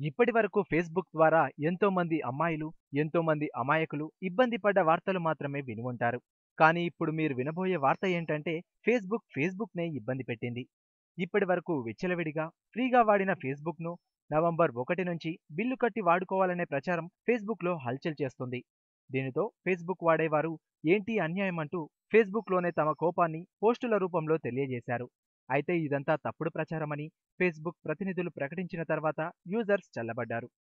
ఇప్పటి వరకు ఫేస్బుక్ ద్వారా ఎంతో మంది అమ్మాయిలు ఎంతో మంది అమాయకులు ఇబ్బంది పడ్డ వార్తలు మాత్రమే విని ఉంటారు కానీ ఇప్పుడు మీరు వినబోయే వార్త ఏంటంటే ఫేస్బుక్ ఫేస్బుక్ నే ఇబ్బంది పెట్టింది ఇప్పటి వరకు విచ్చలవిడిగా ఫ్రీగా వాడిన ఫేస్బుక్ ను నవంబర్ ఒకటి నుంచి బిల్లు కట్టి వాడుకోవాలనే ప్రచారం ఫేస్బుక్ లో హల్చల్ చేస్తుంది దీనితో ఫేస్బుక్ వాడేవారు ఏంటి అన్యాయం అంటూ ఫేస్బుక్ లోనే తమ కోపాన్ని పోస్టుల రూపంలో తెలియజేశారు అయితే ఇదంతా తప్పుడు ప్రచారమని ఫేస్బుక్ ప్రతినిధులు ప్రకటించిన తర్వాత యూజర్స్ చల్లబడ్డారు